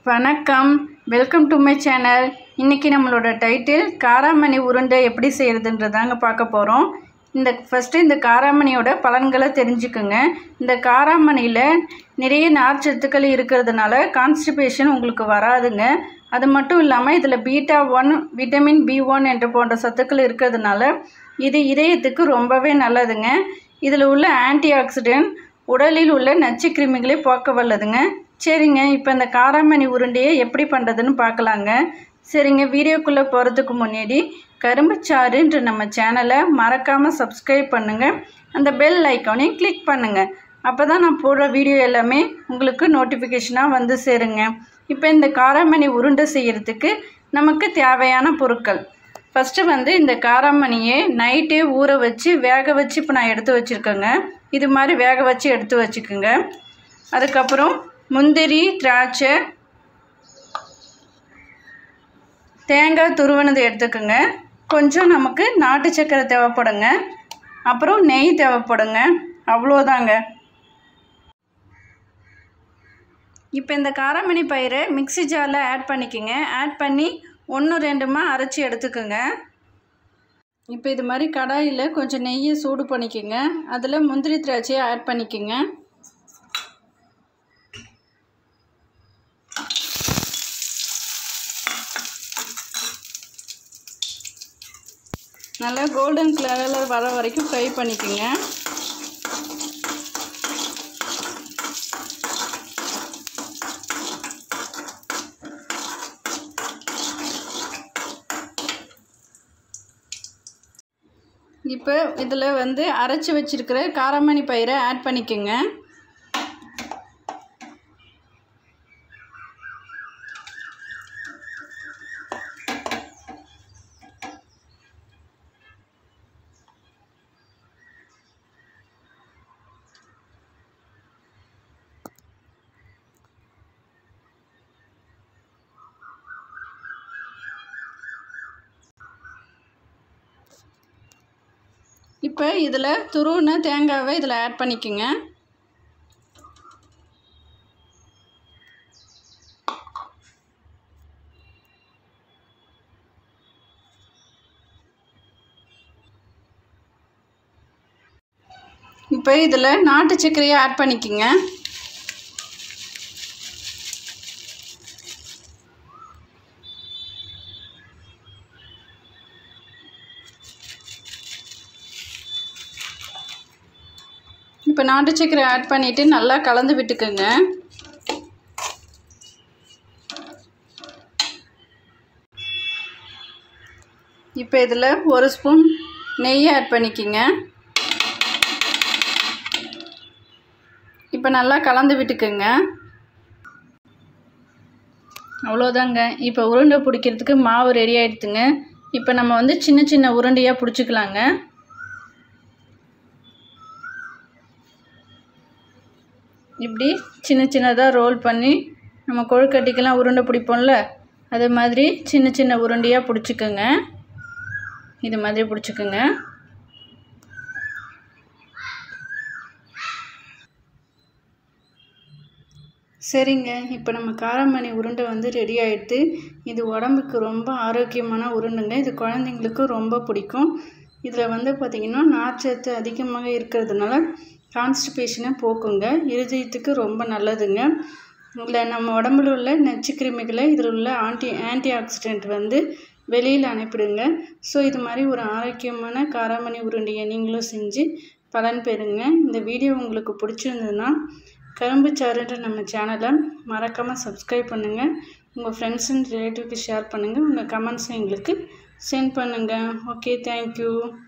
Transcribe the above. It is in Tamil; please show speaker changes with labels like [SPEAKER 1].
[SPEAKER 1] வணக்கம் வெல்கம் டு மை சேனல் இன்றைக்கி நம்மளோட டைட்டில் காராமணி உருண்டை எப்படி செய்கிறதுன்றதாங்க பார்க்க போகிறோம் இந்த ஃபஸ்ட்டு இந்த காராமணியோட பலன்களை தெரிஞ்சுக்குங்க இந்த காராமணியில் நிறைய நார்ச்சத்துக்கள் இருக்கிறதுனால கான்ஸ்டிபேஷன் உங்களுக்கு வராதுங்க அது மட்டும் இல்லாமல் இதில் beta one vitamin B one என்ற போன்ற சத்துக்கள் இருக்கிறதுனால இது இதயத்துக்கு ரொம்பவே நல்லதுங்க இதில் உள்ள ஆன்டி ஆக்சிடென்ட் உடலில் உள்ள நச்சு கிருமிகளை போக்க வல்லதுங்க சரிங்க இப்போ இந்த காராமணி உருண்டையை எப்படி பண்ணுறதுன்னு பார்க்கலாங்க சரிங்க வீடியோக்குள்ளே போகிறதுக்கு முன்னாடி கரும்புச்சாறுன்ற நம்ம சேனலை மறக்காமல் சப்ஸ்கிரைப் பண்ணுங்கள் அந்த பெல் ஐக்கானையும் கிளிக் பண்ணுங்கள் அப்போ தான் நான் போடுற வீடியோ எல்லாமே உங்களுக்கு நோட்டிஃபிகேஷனாக வந்து சேருங்க இப்போ இந்த காராமணி உருண்டை செய்கிறதுக்கு நமக்கு தேவையான பொருட்கள் ஃபஸ்ட்டு வந்து இந்த காராமணியை நைட்டே ஊற வச்சு வேக வச்சு இப்போ நான் எடுத்து வச்சுருக்கேங்க இது மாதிரி வேக வச்சு எடுத்து வச்சுக்கோங்க அதுக்கப்புறம் முந்திரி திராட்சை தேங்காய் துருவனது எடுத்துக்கோங்க கொஞ்சம் நமக்கு நாட்டு சக்கரை தேவைப்படுங்க அப்புறம் நெய் தேவைப்படுங்க அவ்வளோதாங்க இப்போ இந்த காராமணி பயிரை மிக்ஸி ஜாரில் ஆட் பண்ணிக்கோங்க ஆட் பண்ணி ஒன்று ரெண்டுமா அரைச்சி எடுத்துக்கோங்க இப்போ இது மாதிரி கடாயில் கொஞ்சம் நெய்யை சூடு பண்ணிக்கோங்க அதில் முந்திரி திராட்சையை ஆட் பண்ணிக்கோங்க நல்லா கோல்டன் கலரில் வர வரைக்கும் ஃப்ரை பண்ணிக்கோங்க இப்போ இதில் வந்து அரைச்சி வச்சுருக்கிற காரமணி பயிரை ஆட் பண்ணிக்கோங்க இப்போ இதில் துருவின தேங்காவை இதில் ஆட் பண்ணிக்கோங்க இப்போ இதில் நாட்டு சர்க்கரையை ஆட் பண்ணிக்கோங்க இப்போ நாட்டு சக்கரை ஆட் பண்ணிவிட்டு நல்லா கலந்து விட்டுக்குங்க இப்போ இதில் ஒரு ஸ்பூன் நெய் ஆட் பண்ணிக்கிங்க இப்போ நல்லா கலந்து விட்டுக்குங்க அவ்வளோதாங்க இப்போ உருண்டை பிடிக்கிறதுக்கு மாவு ரெடி ஆகிடுதுங்க இப்போ நம்ம வந்து சின்ன சின்ன உருண்டையாக பிடிச்சிக்கலாங்க இப்படி சின்ன சின்னதாக ரோல் பண்ணி நம்ம கொழுக்கட்டிக்கெல்லாம் உருண்டை பிடிப்போம்ல அதே மாதிரி சின்ன சின்ன உருண்டையாக பிடிச்சிக்கோங்க இது மாதிரி பிடிச்சிக்கோங்க சரிங்க இப்போ நம்ம காரமணி உருண்டை வந்து ரெடி ஆகிடுது இது உடம்புக்கு ரொம்ப ஆரோக்கியமான உருண்டைங்க இது குழந்தைங்களுக்கு ரொம்ப பிடிக்கும் இதில் வந்து பார்த்திங்கன்னா நார்ச்சத்து அதிகமாக இருக்கிறதுனால கான்ஸ்டிபேஷனை போக்குங்க இருதயத்துக்கு ரொம்ப நல்லதுங்க இதில் நம்ம உடம்புல உள்ள நச்சுக்கிருமிகளை இதில் உள்ள ஆன்டி ஆன்டி ஆக்சிடெண்ட் வந்து வெளியில் அனுப்பிடுங்க ஸோ இது மாதிரி ஒரு ஆரோக்கியமான காராமணி உருண்டையை நீங்களும் செஞ்சு பலன் பெறுங்க இந்த வீடியோ உங்களுக்கு பிடிச்சிருந்ததுன்னா கரும்புச்சாறுன்ற நம்ம சேனலை மறக்காமல் சப்ஸ்கிரைப் பண்ணுங்கள் உங்கள் ஃப்ரெண்ட்ஸ் அண்ட் ரிலேட்டிவ்க்கு ஷேர் பண்ணுங்கள் உங்கள் கமெண்ட்ஸை எங்களுக்கு சென்ட் பண்ணுங்கள் ஓகே தேங்க்யூ